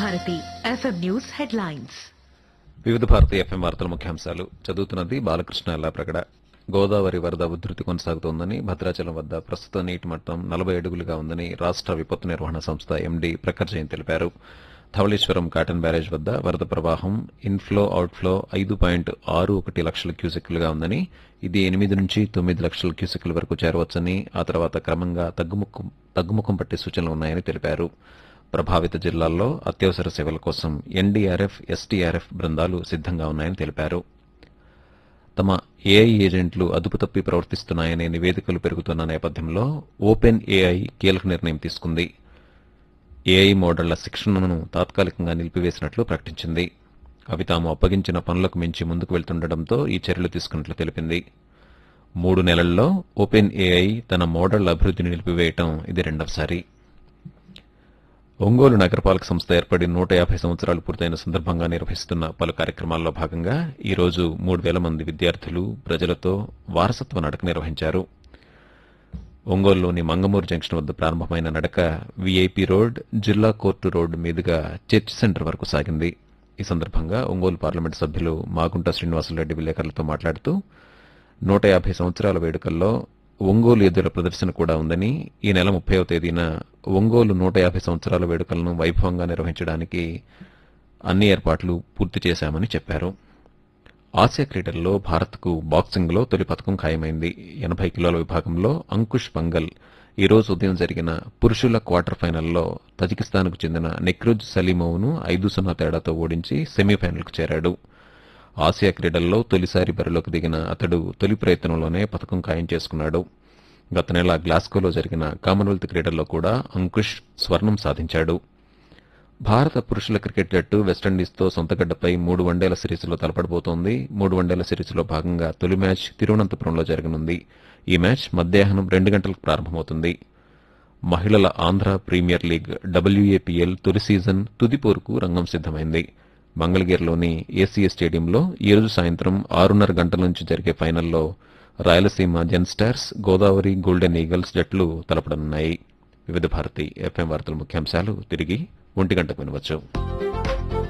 Bharati FM news headlines వివిధ భారతీయ FM వార్తల ముఖ్యాంశాలు చదువుతున్నది బాలకృష్ణ ఎల్లాప్రగడ గోదావరి వరద ఉధృతి కొనసాగుతోందని భద్రాచలం వద్ద ప్రస్తుత నీటి మట్టం నలభై అడుగులుగా ఉందని రాష్ట విపత్తు నిర్వహణ సంస్థ ఎండీ ప్రఖర్ జైన్ తెలిపారు ధవళేశ్వరం కాటన్ బ్యారేజ్ వద్ద వరద ప్రవాహం ఇన్ఫ్లో అవుట్ఫ్లో ఐదు పాయింట్ ఆరు ఒకటి లక్షల క్యూసెక్కులుగా ఉందని ఇది ఎనిమిది నుంచి తొమ్మిది లక్షల క్యూసెక్కుల వరకు చేరవచ్చని ఆ తర్వాత క్రమంగా తగ్గుముఖం తగ్గుముఖం పట్టే సూచనలు ఉన్నాయని తెలిపారు ప్రభావిత జిల్లాల్లో అత్యవసర సేవల కోసం ఎన్డీఆర్ఎఫ్ ఎస్టీఆర్ఎఫ్ బృందాలు సిద్దంగా ఉన్నాయని తెలిపారు తమ ఏఐ ఏజెంట్లు అదుపు తప్పి ప్రవర్తిస్తున్నాయనే నివేదికలు పెరుగుతున్న నేపథ్యంలో ఓపెన్ ఏఐ కీలక నిర్ణయం తీసుకుంది ఏఐ మోడళ్ల శిక్షణను తాత్కాలికంగా నిలిపివేసినట్లు ప్రకటించింది అవి తాము అప్పగించిన పనులకు మించి ముందుకు వెళ్తుండటంతో ఈ చర్యలు తీసుకున్నట్లు తెలిపింది మూడు నెలల్లో ఓపెన్ ఏఐ తన మోడళ్ల అభివృద్ధిని నిలిపివేయటం ఇది రెండవసారి ఒంగోలు నగరపాలక సంస్థ ఏర్పడి నూట యాభై సంవత్సరాలు పూర్తయిన సందర్భంగా నిర్వహిస్తున్న పలు కార్యక్రమాల్లో భాగంగా ఈ రోజు మూడు వేల మంది విద్యార్థులు ప్రజలతో వారసత్వ నడక నిర్వహించారు ఒంగోలులోని మంగమూరు జంక్షన్ వద్ద ప్రారంభమైన నడక వీఐపీ రోడ్ జిల్లా కోర్టు రోడ్డు మీదుగా చర్చ్ సెంటర్ వరకు సాగింది ఈ సందర్భంగా ఒంగోలు పార్లమెంటు సభ్యులు మాగుంట శ్రీనివాసులరెడ్డి విలేకరులతో మాట్లాడుతూ నూట యాభై సంవత్సరాల వేడుకల్లో ఒంగోలు ఎద్దుల ప్రదర్శన కూడా ఉందని ఈ నెల ముప్పైవ తేదీన ఒంగోలు నూట యాభై సంవత్సరాల వేడుకలను వైభవంగా నిర్వహించడానికి అన్ని ఏర్పాట్లు పూర్తి చేశామని చెప్పారు ఆసియా క్రీడల్లో భారత్కు బాక్సింగ్లో తొలి పథకం ఖాయమైంది ఎనభై కిలోల విభాగంలో అంకుష్ పంగల్ ఈ రోజు ఉదయం జరిగిన పురుషుల క్వార్టర్ ఫైనల్లో తజికిస్తాన్కు చెందిన నెక్రుజ్ సలీమోవ్ను ఐదు సున్నా తేడాతో ఓడించి సెమీఫైనల్కు చేరాడు ఆసియా క్రీడల్లో తొలిసారి బరిలోకి దిగిన అతడు తొలి ప్రయత్నంలోనే పథకం ఖాయం చేసుకున్నాడు గత నెల గ్లాస్గోలో జరిగిన కామన్వెల్త్ క్రీడల్లో కూడా అంకుష్ స్వర్ణం సాధించాడు భారత పురుషుల క్రికెట్ జట్టు వెస్టిండీస్తో సొంతగడ్డపై మూడు వన్డేల సిరీస్లో తలపడబోతోంది మూడు వన్డేల సిరీస్లో భాగంగా తొలి మ్యాచ్ తిరువనంతపురంలో జరగనుంది ఈ మ్యాచ్ మధ్యాహ్నం రెండు గంటలకు ప్రారంభమవుతుంది మహిళల ఆంధ్ర ప్రీమియర్ లీగ్ డబ్ల్యూఏపీఎల్ తొలి సీజన్ తుది పోరుకు రంగం సిద్దమైంది మంగళగిరిలోని ఏసీఏ స్టేడియంలో ఈ రోజు సాయంత్రం ఆరున్నర గంటల నుంచి జరిగే ఫైనల్లో Rayalaseema gen stars Godavari golden eagles జట్లు తలపడనున్నాయి వివిధ భారతి ఎఫ్ఎం వార్తల ముఖ్యాంశాలు తిరిగి ఒంటి గంటకు వినవచ్చు